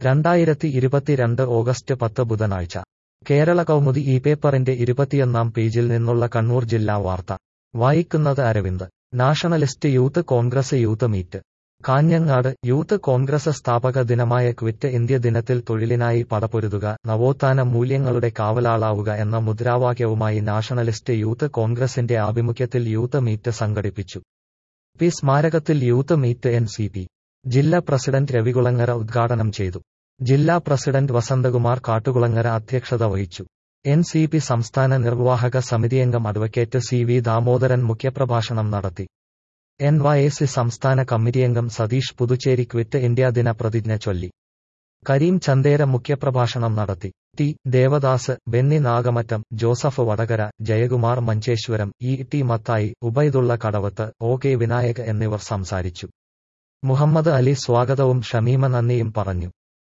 രണ്ടായിരത്തി ഇരുപത്തിരണ്ട് ഓഗസ്റ്റ് പത്ത് ബുധനാഴ്ച കേരള കൗമുദി ഈ പേപ്പറിന്റെ ഇരുപത്തിയൊന്നാം പേജിൽ നിന്നുള്ള കണ്ണൂർ ജില്ലാ വാർത്ത വായിക്കുന്നത് Aravind nationalist youth Congress youth meet Kanhangad youth Congress സ്ഥാപക ദിനമായ ക്വിറ്റ് ഇന്ത്യ ദിനത്തിൽ തൊഴിലിനായി പടപൊരുതുക നവോത്ഥാന മൂല്യങ്ങളുടെ കാവലാളാവുക എന്ന മുദ്രാവാക്യവുമായി നാഷണലിസ്റ്റ് യൂത്ത് കോൺഗ്രസിന്റെ ആഭിമുഖ്യത്തിൽ യൂത്ത് മീറ്റ് സംഘടിപ്പിച്ചു പി സ്മാരകത്തിൽ youth meet N C P ജില്ലാ പ്രസിഡന്റ് രവികുളങ്ങര ഉദ്ഘാടനം ചെയ്തു ജില്ലാ പ്രസിഡന്റ് വസന്തകുമാർ കാട്ടുകുളങ്ങര അധ്യക്ഷത വഹിച്ചു എൻ സി പി സംസ്ഥാന നിർവാഹക സമിതിയംഗം അഡ്വക്കേറ്റ് സി വി ദാമോദരൻ മുഖ്യപ്രഭാഷണം നടത്തി എൻ വൈ എ സി സംസ്ഥാന കമ്മിറ്റിയംഗം സതീഷ് പുതുച്ചേരി ക്വിറ്റ് ഇന്ത്യ ദിന പ്രതിജ്ഞ ചൊല്ലി കരീം ചന്ദേര മുഖ്യപ്രഭാഷണം നടത്തി T Devadas Benny Nagamattam Joseph Vadakara Jayakumar Manjeshwaram E T Mathai Ubaidullah Kadavath O K Vinayak എന്നിവർ സംസാരിച്ചു മുഹമ്മദ് അലി സ്വാഗതവും ഷമീമ നന്ദിയും പറഞ്ഞു